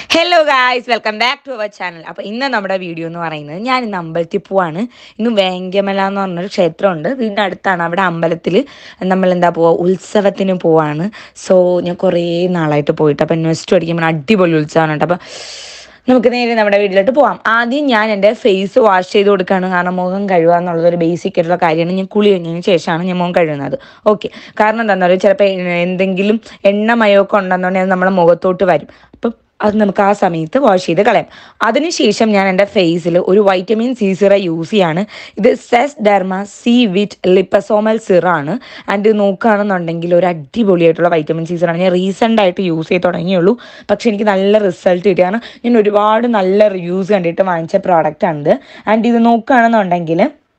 hello guys welcome back to our channel അപ്പോൾ ഇന്ന് നമ്മുടെ വീഡിയോ എന്ന് പറയുന്നത് ഞാൻ ഇന്ന് അമ്പലത്തിൽ പോവാണ് ഇന്ന് വേങ്കമല എന്ന് പറഞ്ഞൊരു ക്ഷേത്രമുണ്ട് വീടിൻ്റെ അടുത്താണ് അവിടെ അമ്പലത്തിൽ നമ്മൾ എന്താ പോവുക ഉത്സവത്തിന് പോവാണ് സോ ഞാൻ കുറേ നാളായിട്ട് പോയിട്ട് അപ്പോൾ നെക്സ്റ്റ് അടിക്കുമ്പോൾ അടിപൊളി ഉത്സവമാണ് കേട്ടോ അപ്പോൾ നമുക്ക് നേരെ നമ്മുടെ വീട്ടിലോട്ട് പോവാം ആദ്യം ഞാൻ എൻ്റെ ഫേസ് വാഷ് ചെയ്ത് കൊടുക്കുകയാണ് കാരണം മുഖം കഴുകുക എന്നുള്ളത് ഒരു ബേസിക് ആയിട്ടുള്ള കാര്യമാണ് ഞാൻ കുളി കഴിഞ്ഞതിന് ശേഷമാണ് ഞാൻ മുഖം കഴുകുന്നത് ഓക്കെ കാരണം എന്താണെന്ന് പറയുക ചിലപ്പോൾ എന്തെങ്കിലും എണ്ണമയമൊക്കെ ഉണ്ടെന്നുണ്ടെങ്കിൽ അത് നമ്മുടെ മുഖത്തോട്ട് വരും അപ്പം അത് നമുക്ക് ആ സമയത്ത് വാഷ് ചെയ്ത് കളയാം അതിനുശേഷം ഞാൻ എൻ്റെ ഫേസിൽ ഒരു വൈറ്റമിൻ സി സിറ യൂസ് ചെയ്യാണ് ഇത് സെസ് ഡെർമ സി വിറ്റ് ലിപ്പസോമൽ സിറാണ് ആൻഡ് നോക്കുകയാണെന്നുണ്ടെങ്കിൽ ഒരു അടിപൊളിയായിട്ടുള്ള വൈറ്റമിൻ സി സിറാണ് ഞാൻ റീസെൻ്റ് ആയിട്ട് യൂസ് ചെയ്ത് തുടങ്ങിയുള്ളൂ പക്ഷേ എനിക്ക് നല്ല റിസൾട്ട് കിട്ടിയാണ് ഞാൻ ഒരുപാട് നല്ല റിവ്യൂസ് കണ്ടിട്ട് വാങ്ങിച്ച പ്രോഡക്റ്റ് ആണിത് ആൻഡ് ഇത് നോക്കുകയാണെന്നുണ്ടെങ്കിൽ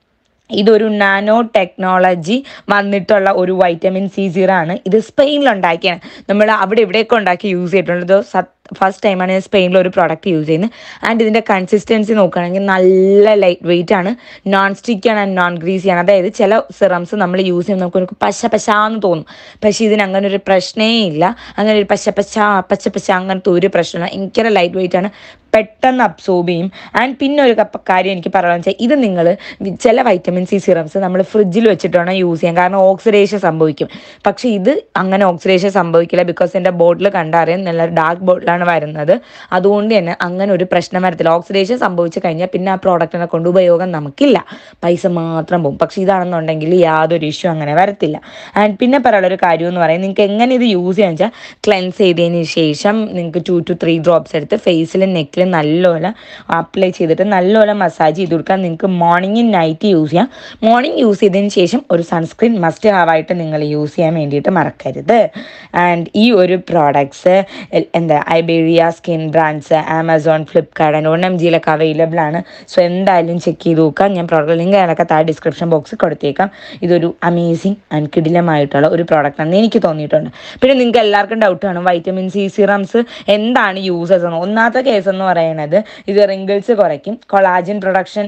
ഇതൊരു നാനോ ടെക്നോളജി വന്നിട്ടുള്ള ഒരു വൈറ്റമിൻ സി സീറോ ആണ് ഇത് സ്പെയിനിൽ ഉണ്ടാക്കിയാണ് നമ്മൾ അവിടെ ഇവിടെയൊക്കെ ഉണ്ടാക്കി യൂസ് ചെയ്തിട്ടുണ്ട് ഇത് ഫസ്റ്റ് ടൈമാണ് ഞാൻ സ്പെയിനിൽ ഒരു പ്രോഡക്റ്റ് യൂസ് ചെയ്യുന്നത് ആൻഡ് ഇതിൻ്റെ കൺസിസ്റ്റൻസി നോക്കുകയാണെങ്കിൽ നല്ല ലൈറ്റ് വെയിറ്റ് ആണ് നോൺ സ്റ്റിക്ക് ആണ് ആൻഡ് നോൺ ഗ്രീസി ആണ് അതായത് ചില സിറംസ് നമ്മൾ യൂസ് ചെയ്യുമ്പോൾ നമുക്ക് ഒരു പശ പശാന്ന് തോന്നും പക്ഷേ ഇതിന് അങ്ങനെ ഒരു പ്രശ്നമേ ഇല്ല അങ്ങനെ ഒരു പശ പശ പച്ച പശ അങ്ങനത്തെ ഒരു പ്രശ്നമില്ല ഭയങ്കര ലൈറ്റ് വെയിറ്റ് ആണ് പെട്ടെന്ന് അബ്സോർബ് ചെയ്യും ആൻഡ് പിന്നെ ഒരു കപ്പ കാര്യം എനിക്ക് പറയാന്ന് വെച്ചാൽ ഇത് നിങ്ങൾ ചില വൈറ്റമിൻ സി സിറംസ് നമ്മൾ ഫ്രിഡ്ജിൽ വെച്ചിട്ട് വേണം യൂസ് ചെയ്യാൻ കാരണം ഓക്സിഡേഷൻ സംഭവിക്കും പക്ഷേ ഇത് അങ്ങനെ ഓക്സിഡേഷൻ സംഭവിക്കില്ല ബിക്കോസ് എൻ്റെ ബോട്ടിൽ കണ്ടറിയാം നല്ല ഡാർക്ക് ബോട്ടിലാണ് വരുന്നത് അതുകൊണ്ട് തന്നെ അങ്ങനെ ഒരു പ്രശ്നം വരത്തില്ല ഓക്സിഡേഷൻ സംഭവിച്ചു കഴിഞ്ഞാൽ പിന്നെ ആ പ്രോഡക്റ്റിനെ കൊണ്ട് ഉപയോഗം നമുക്കില്ല പൈസ മാത്രം പോകും പക്ഷേ ഇതാണെന്നുണ്ടെങ്കിൽ യാതൊരു ഇഷ്യൂ അങ്ങനെ വരത്തില്ല ആൻഡ് പിന്നെ പറയാനുള്ള ഒരു കാര്യം എന്ന് പറയുന്നത് നിങ്ങൾക്ക് എങ്ങനെ ഇത് യൂസ് ചെയ്യാന്ന് വെച്ചാൽ ക്ലെൻസ് ചെയ്തതിന് ശേഷം നിങ്ങൾക്ക് ടു ടു ത്രീ ഡ്രോപ്സ് എടുത്ത് ഫേസിലും നെക്കിലും നല്ലപോലെ അപ്ലൈ ചെയ്തിട്ട് നല്ലപോലെ മസാജ് ചെയ്ത് കൊടുക്കാൻ നിങ്ങൾക്ക് മോർണിംഗും നൈറ്റ് യൂസ് ചെയ്യാം മോർണിംഗ് യൂസ് ചെയ്തതിന് ശേഷം ഒരു സൺസ്ക്രീൻ മസ്റ്റ് ഹാവ് ആയിട്ട് നിങ്ങൾ യൂസ് ചെയ്യാൻ വേണ്ടിയിട്ട് മറക്കരുത് ആൻഡ് ഈ ഒരു പ്രോഡക്ട്സ് എന്താ Iberia skin brands Amazon Flipkart and one M ജിയിലൊക്കെ അവൈലബിൾ ആണ് സോ എന്തായാലും ചെക്ക് ചെയ്ത് നോക്കാം ഞാൻ പ്രോഡക്റ്റ് ലിങ്ക് അതിനൊക്കെ താഴെ ഡിസ്ക്രിപ്ഷൻ ബോക്സിൽ കൊടുത്തേക്കാം ഇതൊരു അമേസിങ് ആൻഡ് കിടിലമായിട്ടുള്ള ഒരു പ്രോഡക്റ്റ് ആണെന്ന് എനിക്ക് തോന്നിയിട്ടുണ്ട് പിന്നെ നിങ്ങൾക്ക് എല്ലാവർക്കും ഡൗട്ട് കാണും വൈറ്റമിൻ സി സിറംസ് എന്താണ് യൂസസ് എന്ന് ഒന്നാമത്തെ കേസ് എന്ന് പറയുന്നത് ഇത് റിങ്കിൾസ് കുറയ്ക്കും കൊളാജിൻ പ്രൊഡക്ഷൻ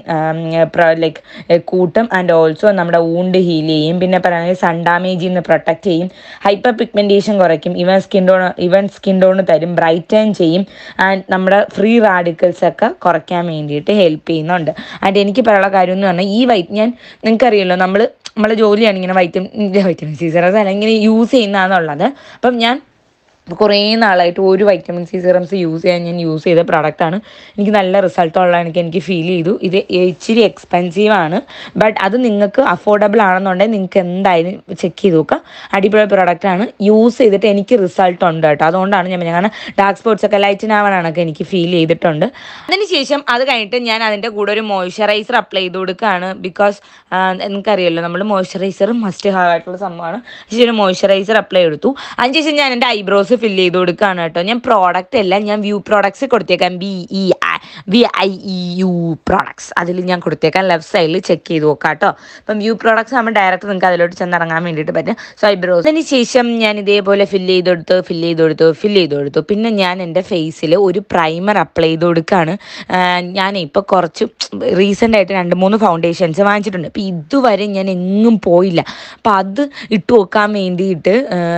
ലൈക്ക് കൂട്ടും ആൻഡ് ഓൾസോ നമ്മുടെ ഊണ്ട് ഹീൽ ചെയ്യും പിന്നെ പറയുന്നത് സൺ ഡാമേജിൽ നിന്ന് പ്രൊട്ടക്ട് ചെയ്യും ഹൈപ്പർ പിഗ്മെൻറ്റേഷൻ കുറയ്ക്കും even skin tone even skin tone തരും ബ്രൈറ്റൻ ചെയ്യും ആൻഡ് നമ്മുടെ ഫ്രീ റാഡിക്കൽസ് ഒക്കെ കുറയ്ക്കാൻ വേണ്ടിയിട്ട് ഹെൽപ്പ് ചെയ്യുന്നുണ്ട് ആൻഡ് എനിക്ക് പറയാനുള്ള കാര്യം എന്ന് പറഞ്ഞാൽ ഈ വൈറ്റ് ഞാൻ നിങ്ങൾക്കറിയാലോ നമ്മൾ നമ്മളെ ജോലിയാണ് ഇങ്ങനെ വൈറ്റമിൻ വൈറ്റമിൻ സി സിറസ് അല്ല ഇങ്ങനെ യൂസ് ചെയ്യുന്നതെന്നുള്ളത് അപ്പം ഞാൻ കുറേ നാളായിട്ട് ഒരു വൈറ്റമിൻ സി സിറംസ് യൂസ് ചെയ്യാൻ ഞാൻ യൂസ് ചെയ്ത പ്രോഡക്റ്റാണ് എനിക്ക് നല്ല റിസൾട്ട് ഉള്ള എനിക്ക് എനിക്ക് ഫീൽ ചെയ്തു ഇത് ഇച്ചിരി എക്സ്പെൻസീവ് ആണ് ബട്ട് അത് നിങ്ങൾക്ക് അഫോർഡബിൾ ആണെന്നുണ്ടെങ്കിൽ നിങ്ങൾക്ക് എന്തായാലും ചെക്ക് ചെയ്ത് നോക്കാം അടിപൊളി പ്രോഡക്റ്റ് ആണ് യൂസ് ചെയ്തിട്ട് എനിക്ക് റിസൾട്ട് ഉണ്ട് കേട്ടോ അതുകൊണ്ടാണ് ഞാൻ കാരണം ഡാർക്ക് സ്പോട്ട്സ് ഒക്കെ ലൈറ്റിൻ ആവാനൊക്കെ എനിക്ക് ഫീൽ ചെയ്തിട്ടുണ്ട് അതിനുശേഷം അത് കഴിഞ്ഞിട്ട് ഞാൻ അതിൻ്റെ കൂടെ ഒരു മോയ്സ്ചറൈസർ അപ്ലൈ ചെയ്ത് കൊടുക്കുകയാണ് ബിക്കോസ് നിങ്ങൾക്കറിയാലോ നമ്മൾ മോയ്സ്ചറൈസർ മസ്റ്റ് ഹാവ് ആയിട്ടുള്ള സംഭവമാണ് പക്ഷേ ഒരു മോയ്സ്ചറൈസർ അപ്ലൈ എടുത്തു അതിനുശേഷം ഞാൻ എൻ്റെ ഐബ്രോസ് ഫില്ല് ചെയ്ത് കൊടുക്കുകയാണ് കേട്ടോ ഞാൻ പ്രോഡക്റ്റ് അല്ല ഞാൻ വ്യൂ പ്രോഡക്ട്സ് കൊടുത്തേക്കാം B E V I E U products അതിൽ ഞാൻ കൊടുത്തേക്കാം ലെഫ്റ്റ് സൈഡിൽ ചെക്ക് ചെയ്ത് നോക്കാം കേട്ടോ അപ്പം വ്യൂ പ്രോഡക്ട്സ് നമ്മൾ ഡയറക്റ്റ് നിങ്ങൾക്ക് അതിലോട്ട് ചെന്നിറങ്ങാൻ വേണ്ടിയിട്ട് പറ്റും സോ ഐബ്രോസ് അതിന് ശേഷം ഞാൻ ഇതേപോലെ ഫില്ല് ചെയ്ത് കൊടുത്തു ഫില്ല് ചെയ്ത് കൊടുത്തു ഫില്ല് ചെയ്ത് കൊടുത്തു പിന്നെ ഞാൻ എൻ്റെ ഫേസിൽ ഒരു പ്രൈമർ അപ്ലൈ ചെയ്ത് കൊടുക്കുകയാണ് ഞാൻ ഇപ്പോൾ കുറച്ച് റീസെൻ്റ് ആയിട്ട് രണ്ട് മൂന്ന് ഫൗണ്ടേഷൻസ് വാങ്ങിച്ചിട്ടുണ്ട് അപ്പോൾ ഇതുവരെ ഞാൻ എങ്ങും പോയില്ല അപ്പോൾ അത് ഇട്ട് നോക്കാൻ വേണ്ടിയിട്ട്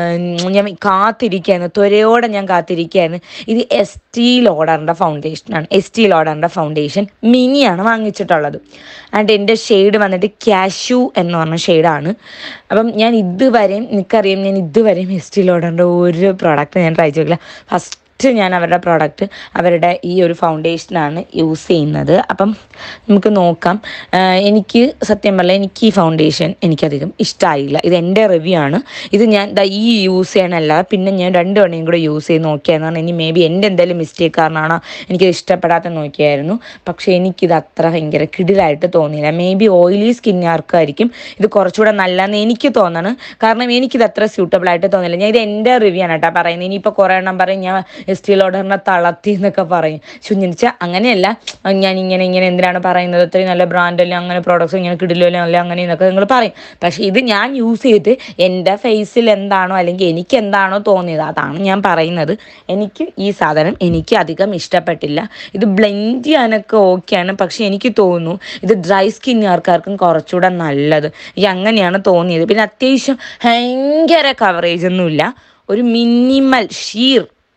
ഞാൻ കാത്തിരിക്കുകയായിരുന്നു ത്വരയോടെ ഞാൻ കാത്തിരിക്കുകയായിരുന്നു ഇത് എസ് ടി ലോഡറിൻ്റെ ഫൗണ്ടേഷനാണ് എസ് ടി ലോഡറിൻ്റെ ഫൗണ്ടേഷൻ മിനിയാണ് വാങ്ങിച്ചിട്ടുള്ളത് ആൻഡ് എൻ്റെ ഷെയ്ഡ് വന്നിട്ട് കാഷ്യൂ എന്ന് പറഞ്ഞ ഷെയ്ഡാണ് അപ്പം ഞാൻ ഇതുവരെയും എനിക്കറിയാം ഞാൻ ഇതുവരെയും എസ് ടി ലോഡറിൻ്റെ ഒരു പ്രോഡക്റ്റ് ഞാൻ ട്രൈ ചെയ്തില്ല ഫസ്റ്റ് ഫസ്റ്റ് ഞാൻ അവരുടെ പ്രോഡക്റ്റ് അവരുടെ ഈ ഒരു ഫൗണ്ടേഷനാണ് യൂസ് ചെയ്യുന്നത് അപ്പം നമുക്ക് നോക്കാം എനിക്ക് സത്യം പറഞ്ഞാൽ എനിക്ക് ഈ ഫൗണ്ടേഷൻ എനിക്കധികം ഇഷ്ടമായില്ല ഇത് എൻ്റെ റിവ്യൂ ആണ് ഇത് ഞാൻ ദാ ഈ യൂസ് ചെയ്യണമല്ല പിന്നെ ഞാൻ രണ്ട് തവണയും കൂടെ യൂസ് ചെയ്ത് നോക്കിയായിരുന്നു കാരണം ഇനി മേ ബി എൻ്റെ എന്തെങ്കിലും മിസ്റ്റേക്ക് കാരണമാണോ എനിക്കത് ഇഷ്ടപ്പെടാത്ത നോക്കിയായിരുന്നു പക്ഷേ എനിക്കിത് അത്ര ഭയങ്കര കിടിലായിട്ട് തോന്നിയില്ല മേ ബി ഓയിലി സ്കിന്നുകാർക്കായിരിക്കും ഇത് കുറച്ചുകൂടെ നല്ലതെന്ന് എനിക്ക് തോന്നണം കാരണം എനിക്കിത് അത്ര സ്യൂട്ടബിൾ ആയിട്ട് തോന്നില്ല ഞാൻ ഇത് എൻ്റെ റിവ്യൂ ആണ് കേട്ടോ പറയുന്നത് ഇനിയിപ്പോൾ കുറേ എണ്ണം പറയും ഞാൻ സ്റ്റീൽ ഓർഡറിനെ തളർത്തി എന്നൊക്കെ പറയും ശുഞ്ഞിച്ച അങ്ങനെയല്ല ഞാൻ ഇങ്ങനെ ഇങ്ങനെ എന്തിനാണ് പറയുന്നത് ഇത്രയും നല്ല ബ്രാൻഡല്ലേ അങ്ങനെ പ്രോഡക്ട്സ് ഇങ്ങനെ കിടിലല്ലോ അല്ല അങ്ങനെ എന്നൊക്കെ നിങ്ങൾ പറയും പക്ഷേ ഇത് ഞാൻ യൂസ് ചെയ്ത് എൻ്റെ ഫേസിൽ എന്താണോ അല്ലെങ്കിൽ എനിക്ക് എന്താണോ തോന്നിയത് അതാണ് ഞാൻ പറയുന്നത് എനിക്ക് ഈ സാധനം എനിക്ക് അധികം ഇഷ്ടപ്പെട്ടില്ല ഇത് ബ്ലെൻഡ് ചെയ്യാനൊക്കെ ഓക്കെയാണ് പക്ഷെ എനിക്ക് തോന്നുന്നു ഇത് ഡ്രൈ സ്കിന്നുകാർക്കാർക്കും കുറച്ചുകൂടെ നല്ലത് ഈ അങ്ങനെയാണ് തോന്നിയത് പിന്നെ അത്യാവശ്യം ഭയങ്കര കവറേജ് ഒന്നുമില്ല ഒരു മിനിമൽ ഷീർ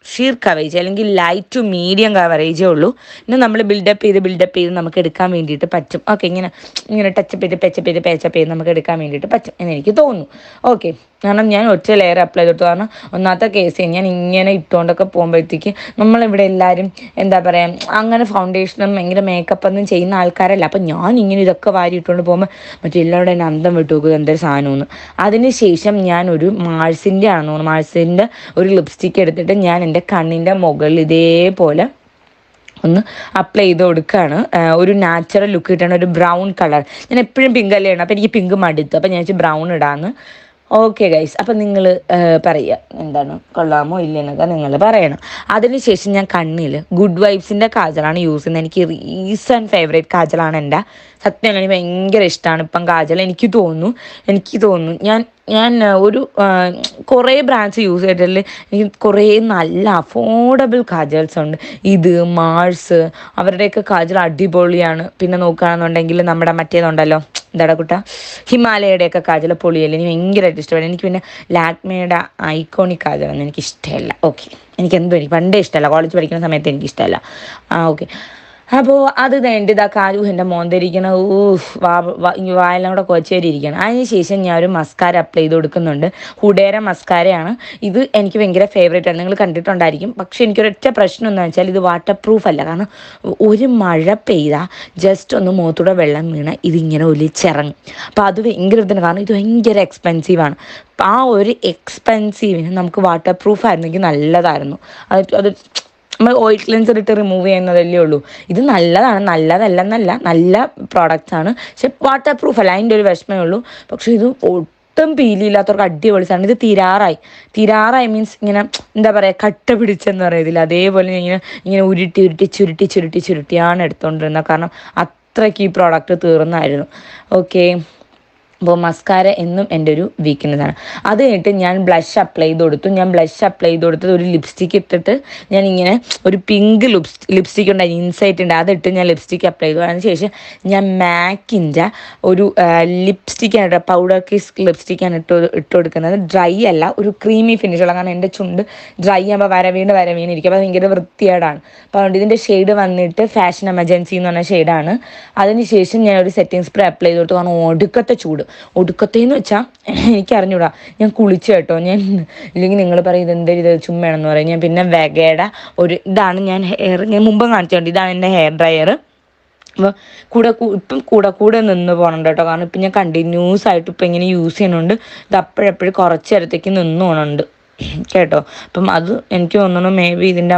ഷീർ കവേജ് അല്ലെങ്കിൽ ലൈറ്റ് ടു മീഡിയം കവറേജേ ഉള്ളൂ പിന്നെ നമ്മൾ ബിൽഡപ്പ് ചെയ്ത് ബിൽഡപ്പ് ചെയ്ത് നമുക്ക് എടുക്കാൻ വേണ്ടിയിട്ട് പറ്റും ഓക്കെ ഇങ്ങനെ ഇങ്ങനെ ടച്ചപ്പ് ചെയ്ത് പെച്ചപ്പ് ചെയ്ത് പേച്ചപ്പ് ചെയ്ത് നമുക്ക് എടുക്കാൻ വേണ്ടിയിട്ട് പറ്റും എന്ന് എനിക്ക് തോന്നുന്നു ഓക്കെ കാരണം ഞാൻ ഒറ്റ ലെയർ അപ്ലൈ ചെയ്തിട്ട് കാരണം ഒന്നാമത്തെ കേസ് ഞാൻ ഇങ്ങനെ ഇട്ടുകൊണ്ടൊക്കെ പോകുമ്പോഴത്തേക്ക് നമ്മളിവിടെ എല്ലാവരും എന്താ പറയുക അങ്ങനെ ഫൗണ്ടേഷനും ഭയങ്കര മേക്കപ്പ് ഒന്നും ചെയ്യുന്ന ആൾക്കാരല്ല അപ്പം ഞാൻ ഇങ്ങനെ ഇതൊക്കെ വാരി ഇട്ടുകൊണ്ട് പോകുമ്പോൾ മറ്റെല്ലാവരുടെ എന്നെ അന്തം വിട്ടു നോക്കുക എന്തൊരു സാധനമെന്ന് അതിനുശേഷം ഞാൻ ഒരു മാഴ്സിൻ്റെ ആണെന്ന് തോന്നുന്നു മാഴ്സിൻ്റെ ഒരു ലിപ്സ്റ്റിക്ക് എടുത്തിട്ട് ഞാൻ എൻ്റെ കണ്ണിൻ്റെ മുകളിൽ ഇതേപോലെ ഒന്ന് അപ്ലൈ ചെയ്ത് കൊടുക്കുകയാണ് ആഹ് ഒരു നാച്ചുറൽ ലുക്ക് കിട്ടാണ് ഒരു ബ്രൗൺ കളർ ഞാൻ എപ്പോഴും പിങ്ക് അല്ലേ ഇടണം അപ്പം എനിക്ക് പിങ്ക് മടുത്തു അപ്പം ഞാൻ വെച്ച് ബ്രൗൺ ഇടാന്ന് ഓക്കെ ഗൈസ് അപ്പം നിങ്ങൾ പറയുക എന്താണ് കൊള്ളാമോ ഇല്ലെന്നൊക്കെ നിങ്ങൾ പറയണം അതിനുശേഷം ഞാൻ കണ്ണിൽ ഗുഡ് വൈബ്സിൻ്റെ കാജലാണ് യൂസ് ചെയ്യുന്നത് എനിക്ക് റീസൺ ഫേവറേറ്റ് കാജലാണ് എൻ്റെ സത്യം എനിക്ക് ഭയങ്കര ഇഷ്ടമാണ് ഇപ്പം കാജൽ എനിക്ക് തോന്നുന്നു എനിക്ക് തോന്നുന്നു ഞാൻ ഞാൻ ആ, ഒരു ആ, കുറേ ബ്രാൻഡ്സ് യൂസ് ചെയ്തിട്ടില്ല എനിക്ക് കുറേ നല്ല അഫോർഡബിൾ കാജൽസ് ഉണ്ട് ഇത് മാൾസ് അവരുടെയൊക്കെ കാജൽ അടിപൊളിയാണ് പിന്നെ നോക്കുകയാണെന്നുണ്ടെങ്കിൽ നമ്മുടെ മറ്റേതുണ്ടല്ലോ എന്താടാ കുട്ട ഹിമാലയയുടെയൊക്കെ കാജൽ പൊളിയല്ലേ എനിക്ക് ഭയങ്കരമായിട്ട് ഇഷ്ടമാണ് എനിക്ക് പിന്നെ ലാക്മയുടെ ഐക്കോണിക് കാജലൊന്നും എനിക്ക് ഇഷ്ടമല്ല ഓക്കെ എനിക്ക് എന്തോ എനിക്ക് പണ്ടേ ഇഷ്ടമല്ല കോളേജ് പഠിക്കുന്ന സമയത്ത് എനിക്ക് ഇഷ്ടമല്ല ആ ഓക്കെ അപ്പോൾ അത് കഴിഞ്ഞിട്ട് ഇതാ കാജു എൻ്റെ മോന്തിരിക്കണ ഊഫ് വാ വാ- ഈ വായെല്ലാം കൂടെ കൊച്ചേരി ഇരിക്കണം അതിന് ശേഷം ഞാൻ ഒരു മസ്കാര അപ്ലൈ ചെയ്ത് കൊടുക്കുന്നുണ്ട് ഹുഡേര മസ്കാരയാണ് ഇത് എനിക്ക് ഭയങ്കര ഫേവറേറ്റ് ആണ് നിങ്ങൾ കണ്ടിട്ടുണ്ടായിരിക്കും പക്ഷേ എനിക്കൊരൊറ്റ പ്രശ്നം എന്ന് വെച്ചാൽ ഇത് വാട്ടർ പ്രൂഫ് അല്ല കാരണം ഒരു മഴ പെയ്താൽ ജസ്റ്റ് ഒന്ന് മുഖത്തൂടെ വെള്ളം വീണ ഇതിങ്ങനെ ഒലിച്ചിറങ്ങും അപ്പോൾ അത് ഭയങ്കര ഇതാണ് കാരണം ഇത് ഭയങ്കര എക്സ്പെൻസീവാണ് അപ്പം ആ ഒരു എക്സ്പെൻസീവിന് നമുക്ക് വാട്ടർ പ്രൂഫ് ആയിരുന്നെങ്കിൽ നല്ലതായിരുന്നു അത് അത് നമ്മൾ ഓയിൽ ക്ലെൻസർ ഇട്ട് റിമൂവ് ചെയ്യുന്നതല്ലേ ഉള്ളൂ ഇത് നല്ലതാണ് നല്ലതല്ലെന്നല്ല നല്ല പ്രോഡക്റ്റ്സ് ആണ് പക്ഷെ വാട്ടർ പ്രൂഫ് അല്ല അതിൻ്റെ ഒരു വിഷമേ ഉള്ളൂ പക്ഷെ ഇത് ഒട്ടും പീലിയില്ലാത്തവർക്ക് അടിപൊളി സാധനം ഇത് തീരാറായി തീരാറായി മീൻസ് ഇങ്ങനെ എന്താ പറയുക കട്ട പിടിച്ചെന്ന് പറയത്തില്ല അതേപോലെ ഞാൻ ഇങ്ങനെ ഇങ്ങനെ ഉരുട്ടി ഉരുട്ടി ചുരുട്ടി ചുരുട്ടി ചുരുട്ടിയാണ് എടുത്തുകൊണ്ടിരുന്നത് കാരണം അത്രയ്ക്ക് ഈ പ്രോഡക്റ്റ് തീർന്നായിരുന്നു ഓക്കെ അപ്പോൾ മസ്കാര എന്നും എൻ്റെ ഒരു വീക്ക്നെസ് ആണ് അത് കഴിഞ്ഞിട്ട് ഞാൻ ബ്ലഷ് അപ്ലൈ ചെയ്ത് കൊടുത്തു ഞാൻ ബ്ലഷ് അപ്ലൈ ചെയ്ത് കൊടുത്തത് ഒരു ലിപ്സ്റ്റിക്ക് ഇട്ടിട്ട് ഞാൻ ഇങ്ങനെ ഒരു പിങ്ക് ലിപ്സ് ലിപ്സ്റ്റിക് ഉണ്ടായി ഇൻസൈറ്റ് ഉണ്ട് അതിട്ട് ഞാൻ ലിപ്സ്റ്റിക്ക് അപ്ലൈ ചെയ്തു അതിനുശേഷം ഞാൻ മാക്കിൻ്റെ ഒരു ലിപ്സ്റ്റിക്കാണ് പൗഡർ കിസ് ലിപ്സ്റ്റിക്കാണ് ഇട്ട് ഇട്ട് കൊടുക്കുന്നത് ഡ്രൈ അല്ല ഒരു ക്രീമി ഫിനിഷ് ഉള്ള കാരണം എൻ്റെ ചുണ്ട് ഡ്രൈ ആകുമ്പോൾ വരവീണ് വരവീണ് ഇരിക്കും അപ്പോൾ ഭയങ്കര വൃത്തികേടാണ് അപ്പോൾ അതുകൊണ്ട് ഇതിൻ്റെ ഷെയ്ഡ് വന്നിട്ട് ഫാഷൻ എമർജൻസി എന്ന് പറഞ്ഞ ഷെയ്ഡാണ് അതിനുശേഷം ഞാൻ ഒരു സെറ്റിംഗ് സ്പ്രേ അപ്ലൈ ചെയ്ത് കൊടുത്തു കാരണം ഒടുക്കത്തെ ചൂട് ഒടുക്കത്തേന്ന് വെച്ചാൽ എനിക്ക് അറിഞ്ഞൂടാ ഞാൻ കുളിച്ചു കേട്ടോ ഞാൻ ഇല്ലെങ്കിൽ നിങ്ങൾ പറയും ഇത് എന്തൊരു ഇത് ചുമ്മയാണെന്ന് പറയും ഞാൻ പിന്നെ വെഗയുടെ ഒരു ഇതാണ് ഞാൻ ഹെയർ ഞാൻ മുമ്പ് കാണിച്ചിട്ടുണ്ട് ഇതാണ് എൻ്റെ ഹെയർ ഡ്രയർ അപ്പോൾ കൂടെ കൂ- ഇപ്പം കൂടെ കൂടെ നിന്ന് പോകണുണ്ട് കേട്ടോ കാരണം ഇപ്പം ഞാൻ കണ്ടിന്യൂസ് ആയിട്ട് ഇപ്പം ഇങ്ങനെ യൂസ് ചെയ്യുന്നുണ്ട് ഇത് അപ്പോഴെപ്പോഴും കുറച്ച് നേരത്തേക്ക് നിന്ന് പോകണുണ്ട് കേട്ടോ അപ്പം അത് എനിക്ക് തോന്നുന്നു മേ ബി ഇതിൻ്റെ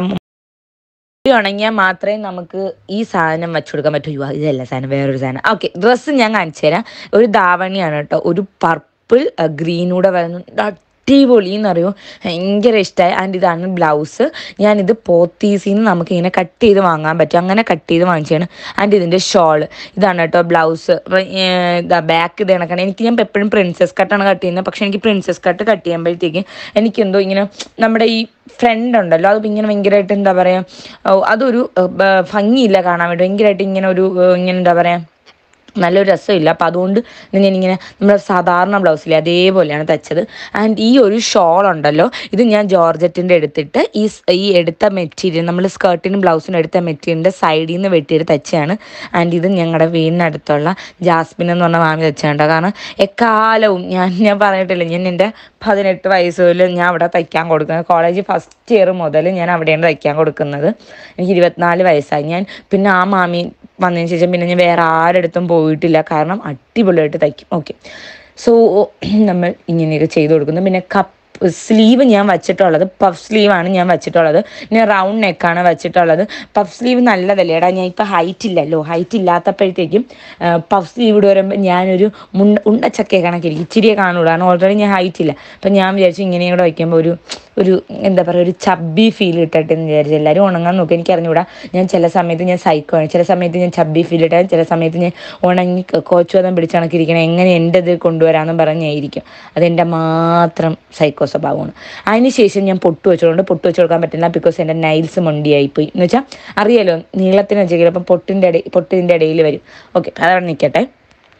മുടി ഉണങ്ങിയാൽ മാത്രമേ നമുക്ക് ഈ സാധനം വെച്ചു കൊടുക്കാൻ പറ്റൂ അയ്യോ, ഇതല്ല സാധനം വേറൊരു സാധനം ഓക്കെ ഡ്രസ്സ് ഞാൻ കാണിച്ചു തരാം ഒരു ധാവണിയാണ് കേട്ടോ ഒരു പർപ്പിൾ ഗ്രീനൂടെ വരുന്നു അടിപൊളി എന്നറിയോ ഭയങ്കര ഇഷ്ടമായി ആൻഡ് ഇതാണ് ബ്ലൗസ് ഞാനിത് പോത്തീസിന്ന് നമുക്ക് ഇങ്ങനെ കട്ട് ചെയ്ത് വാങ്ങാൻ പറ്റും അങ്ങനെ കട്ട് ചെയ്ത് വാങ്ങിച്ചാണ് ആൻഡ് ഇതിൻ്റെ ഷോള് ഇതാണ് കേട്ടോ ബ്ലൗസ് ഇതാ ബാക്ക് ഇത് കണക്കാണ് എനിക്ക് ഞാൻ എപ്പോഴും പ്രിൻസസ് കട്ടാണ് കട്ട് ചെയ്യുന്നത് പക്ഷെ എനിക്ക് പ്രിൻസസ് കട്ട് കട്ട് ചെയ്യുമ്പോഴത്തേക്ക് എനിക്കെന്തോ ഇങ്ങനെ നമ്മുടെ ഈ ഫ്രണ്ട് ഉണ്ടല്ലോ അത് ഇങ്ങനെ ഭയങ്കരമായിട്ട് എന്താ പറയുക അതൊരു ഏഹ്, ബ- ഭംഗിയില്ല കാണാൻ വേണ്ടി ഭയങ്കരമായിട്ട് ഇങ്ങനെ ഒരു ഏഹ്, ഇങ്ങനെ എന്താ പറയുക നല്ലൊരു രസമില്ല അപ്പം അതുകൊണ്ട് ഞാനിങ്ങനെ നമ്മുടെ സാധാരണ ബ്ലൗസിലെ അതേപോലെയാണ് തച്ചത് ആൻഡ് ഈ ഒരു ഷോൾ ഉണ്ടല്ലോ ഇത് ഞാൻ ജോർജറ്റിൻ്റെ എടുത്തിട്ട് ഈ സ്- ഈ എടുത്ത മെറ്റീരിയൽ നമ്മൾ സ്കേർട്ടിനും ബ്ലൗസിനും എടുത്ത മെറ്റീരിയലിൻ്റെ സൈഡിൽ നിന്ന് വെട്ടിയിട്ട് തച്ചതാണ് ആൻഡ് ഇത് ഞങ്ങളുടെ വീടിനടുത്തുള്ള ജാസ്മിൻ എന്ന് പറഞ്ഞ മാമി തച്ചാണ് കാരണം എക്കാലവും ഞാൻ ഞാൻ പറഞ്ഞിട്ടില്ല ഞാൻ എൻ്റെ പതിനെട്ട് വയസ്സ് മുതൽ ഞാൻ അവിടെ തയ്ക്കാൻ കൊടുക്കുന്നത് കോളേജ് ഫസ്റ്റ് ഇയർ മുതൽ ഞാൻ അവിടെയാണ് തയ്ക്കാൻ കൊടുക്കുന്നത് എനിക്ക് ഇരുപത്തിനാല് വയസ്സായി ഞാൻ പിന്നെ ആ മാമി വന്നതിന് ശേഷം പിന്നെ ഞാൻ വേറെ ആരടുത്തും പോയിട്ടില്ല കാരണം അടിപൊളിയായിട്ട് തയ്ക്കും ഓക്കെ സോ നമ്മൾ ഇങ്ങനെയൊക്കെ ചെയ്ത് കൊടുക്കുന്നു പിന്നെ കപ്പ് സ്ലീവ് ഞാൻ വെച്ചിട്ടുള്ളത് പഫ് സ്ലീവാണ് ഞാൻ വെച്ചിട്ടുള്ളത് പിന്നെ റൗണ്ട് നെക്കാണ് വെച്ചിട്ടുള്ളത് പഫ് സ്ലീവ് നല്ലതല്ലേ എടാ ഞാൻ ഇപ്പോൾ ഹൈറ്റ് ഇല്ലല്ലോ ഹൈറ്റ് ഇല്ലാത്തപ്പോഴത്തേക്കും പഫ് സ്ലീവ് ഇട്ട് വരുമ്പോൾ ഞാനൊരു മുണ്ട ഉണ്ടച്ചക്കയെ കണക്കിരിക്കും ഇച്ചിരിയെ കാണുള്ളൂ കാരണം ഓൾറെഡി ഞാൻ ഹൈറ്റ് ഇല്ല അപ്പം ഞാൻ വിചാരിച്ചു ഇങ്ങനെയും കൂടെ വയ്ക്കുമ്പോൾ ഒരു ഒരു എന്താ പറയുക ഒരു ചബ്ബി ഫീൽ ഇട്ടിട്ട് എന്ന് വിചാരിച്ചു എല്ലാവരും ഉണങ്ങാൻ നോക്കി എനിക്ക് അറിഞ്ഞൂടാ ഞാൻ ചില സമയത്ത് ഞാൻ സൈക്കോ ആണ് ചില സമയത്ത് ഞാൻ ചബ്ബി ഫീൽ ഇട്ടാൽ ചില സമയത്ത് ഞാൻ ഉണങ്ങി കോച്ചുവതം പിടിച്ച് കണക്കിരിക്കണം എങ്ങനെ എൻ്റെ ഇത് കൊണ്ടുവരാമെന്ന് പറഞ്ഞായിരിക്കും അതെൻ്റെ മാത്രം സൈക്കോ സ്വഭാവമാണ് അതിനുശേഷം ഞാൻ പൊട്ട് വെച്ചതുകൊണ്ട് പൊട്ട് വെച്ച് കൊടുക്കാൻ പറ്റില്ല ബിക്കോസ് എൻ്റെ നൈൽസ് മൊണ്ടിയായി പോയി എന്ന് വെച്ചാൽ അറിയാലോ നീളത്തിന് വെച്ചെങ്കിലും അപ്പം പൊട്ടിൻ്റെ ഇടയിൽ പൊട്ടിൻ്റെ ഇടയിൽ വരും ഓക്കെ അതവിടെ നിൽക്കട്ടെ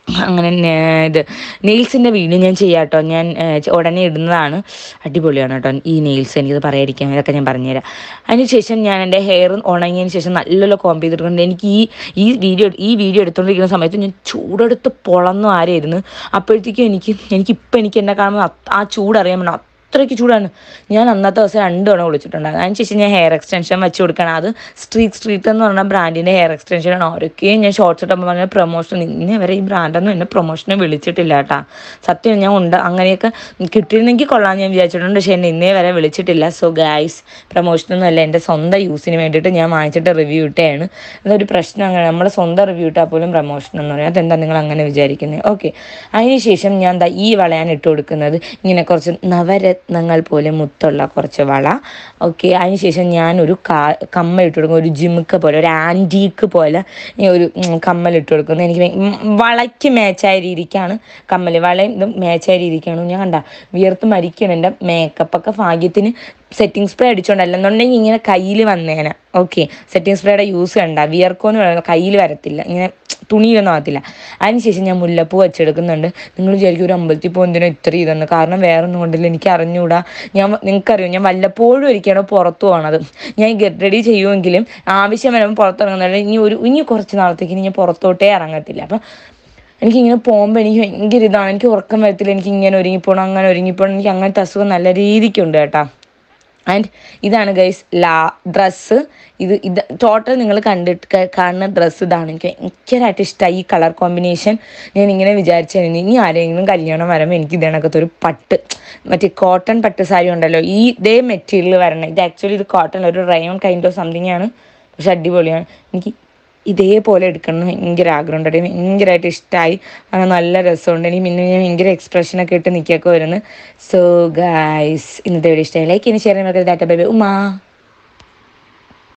അങ്ങനെ നെ- ഇത് നെയിൽസിൻ്റെ വീഡിയോ ഞാൻ ചെയ്യാം കേട്ടോ ഞാൻ ഏഹ്, ച- ഉടനെ ഇടുന്നതാണ് അടിപൊളിയാണ് കേട്ടോ ഈ നെയിൽസ് എനിക്കത് പറയാതിരിക്കാം ഇതൊക്കെ ഞാൻ പറഞ്ഞുതരാം അതിനുശേഷം ഞാൻ എൻ്റെ ഹെയർ ഉണങ്ങിയതിന് ശേഷം നല്ലോണം കോമ്പ് ചെയ്തിട്ടുണ്ട് എനിക്ക് ഈ ഈ വീഡിയോ ഈ വീഡിയോ എടുത്തുകൊണ്ടിരിക്കുന്ന സമയത്ത് ഞാൻ ചൂടെടുത്ത് പൊളന്നു ആരായിരുന്നു അപ്പോഴത്തേക്കും എനിക്ക് എനിക്കിപ്പോൾ എനിക്ക് എന്നെ കാണുമ്പോൾ അത് ആ ചൂടറിയാൻ വേണം അത്രയ്ക്ക് ചൂടാണ് ഞാൻ അന്നത്തെ ദിവസം രണ്ട് തവണ വിളിച്ചിട്ടുണ്ടായിരുന്നു അതിനുശേഷം ഞാൻ ഹെയർ എക്സ്റ്റൻഷൻ വെച്ച് കൊടുക്കണം അത് സ്ട്രീറ്റ് സ്ട്രീറ്റ് എന്ന് പറഞ്ഞ ബ്രാൻഡിൻ്റെ ഹെയർ എക്സ്റ്റൻഷനാണ് അവരൊക്കെയും ഞാൻ ഷോർട്സ് ഇട്ടപ്പോൾ പറഞ്ഞ പ്രൊമോഷൻ ഇന്നേ വരെ ഈ ബ്രാൻഡൊന്നും എന്നെ പ്രൊമോഷനെ വിളിച്ചിട്ടില്ല കേട്ടാ സത്യം ഞാൻ ഉണ്ട് അങ്ങനെയൊക്കെ കിട്ടിയിരുന്നെങ്കിൽ കൊള്ളാൻ ഞാൻ വിചാരിച്ചിട്ടുണ്ട് പക്ഷേ എന്നെ ഇന്നേ വരെ വിളിച്ചിട്ടില്ല സോ ഗായ്സ് പ്രൊമോഷനൊന്നും അല്ല എൻ്റെ സ്വന്തം യൂസിന് വേണ്ടിയിട്ട് ഞാൻ വാങ്ങിച്ചിട്ട് റിവ്യൂ ഇട്ടതാണ് അതൊരു പ്രശ്നം അങ്ങനെ നമ്മുടെ സ്വന്തം റിവ്യൂ ഇട്ടാൽ പോലും പ്രൊമോഷൻ എന്ന് പറയാം അതെന്താ നിങ്ങൾ അങ്ങനെ വിചാരിക്കുന്നത് ഓക്കെ അതിനുശേഷം ഞാൻ ദാ ഈ വളയാണ് ഇട്ട് കൊടുക്കുന്നത് ഇങ്ങനെ കുറച്ച് നവരത്നങ്ങൾ പോലെ മുത്തുള്ള കുറച്ച് വള ഓക്കെ അതിനുശേഷം ഞാനൊരു കാ കമ്മൽ ഇട്ട് കൊടുക്കും ഒരു ജിമുക്ക പോലെ ഒരു ആൻറ്റീക്ക് പോലെ ഈ ഒരു ഉം, കമ്മൽ ഇട്ട് കൊടുക്കുന്നത് എനിക്ക് ഭയ- ഉം, വളയ്ക്ക് മാച്ചായ രീതിക്കാണ് കമ്മൽ വളയും ഇതും മാച്ചായ രീതിക്കാണ് ഞാൻ കണ്ട വിയർത്ത് മരിക്കണം എൻ്റെ മേക്കപ്പൊക്കെ ഭാഗ്യത്തിന് സെറ്റിംഗ് സ്പ്രേ അടിച്ചോണ്ടല്ല എന്നുണ്ടെങ്കിൽ ഇങ്ങനെ കയ്യിൽ വന്നേനെ ഓക്കെ സെറ്റിംഗ് സ്പ്രേയുടെ യൂസ് കണ്ട വിയർക്കോന്ന് പറയുന്നത് കയ്യിൽ വരത്തില്ല ഇങ്ങനെ തുണിയിലൊന്നും ആകത്തില്ല അതിനുശേഷം ഞാൻ മുല്ലപ്പൂ വെച്ചെടുക്കുന്നുണ്ട് നിങ്ങൾ വിചാരിക്കും ഒരു അമ്പലത്തിൽ പോകുന്നതിന് ഇത്ര ഇതെന്ന് കാരണം വേറെ ഒന്നും കൊണ്ടില്ല എനിക്ക് അറിഞ്ഞുകൂടാ ഞാൻ നിങ്ങൾക്കറിയോ ഞാൻ വല്ലപ്പോഴും ഒരിക്കലാണ് പുറത്തു പോകണത് ഞാൻ ഗെറ്റ് റെഡി ചെയ്യുമെങ്കിലും ആവശ്യം വരുമ്പോൾ പുറത്തിറങ്ങുന്നില്ല ഇനി ഒരു ഇനി കുറച്ച് നാളത്തേക്ക് ഇനി ഞാൻ പുറത്തോട്ടേ ഇറങ്ങത്തില്ല അപ്പം എനിക്കിങ്ങനെ പോകുമ്പോൾ എനിക്ക് ഭയങ്കര ഇതാണ് എനിക്ക് ഉറക്കം വരത്തില്ല എനിക്ക് ഇങ്ങനെ ഒരുങ്ങിപ്പോണം അങ്ങനെ ഒരുങ്ങിപ്പോണം എനിക്ക് അങ്ങനത്തെ അസുഖം നല്ല രീതിക്കുണ്ട് കേട്ടാ ആൻഡ് ഇതാണ് ഗൈസ് ലാ ഡ്രസ്സ് ഇത് ഇത് ടോട്ടൽ നിങ്ങൾ കണ്ടിട്ട് ക- കാണുന്ന ഡ്രസ്സ് ഇതാണ് എനിക്ക് ഭയങ്കരമായിട്ട് ഇഷ്ടമായി ഈ കളർ കോമ്പിനേഷൻ ഞാൻ ഇങ്ങനെ വിചാരിച്ചായിരുന്നു ഇനി ആരെങ്കിലും കല്യാണം വരുമ്പോൾ എനിക്ക് ഇതിനകത്ത് ഒരു പട്ട് മറ്റേ കോട്ടൺ പട്ട് സാരി ഉണ്ടല്ലോ ഈ ഇതേ മെറ്റീരിയൽ വരണം ഇത് ആക്ച്വലി ഇത് കോട്ടൺ ഒരു റയോൺ കൈൻഡ് ഓഫ് സംതിങ് ആണ് പക്ഷെ അടിപൊളിയാണ് എനിക്ക് ഇതേപോലെ എടുക്കണം എന്ന് ഭയങ്കര ആഗ്രഹമുണ്ട് എനിക്ക് ഭയങ്കരമായിട്ട് ഇഷ്ടമായി അങ്ങനെ നല്ല രസമുണ്ട് എനിക്ക് പിന്നെ ഞാൻ ഭയങ്കര എക്സ്പ്രഷനൊക്കെ ഇട്ട് നിൽക്കൊക്കെ വരുന്നു സോ ഗായ്സ് ഇന്നത്തെ വീഡിയോ ഇഷ്ടമായി ലൈക്ക് ഇനി ഷെയർ ചെയ്യുമ്പോൾ ഡാറ്റ ബൈ ഉമാ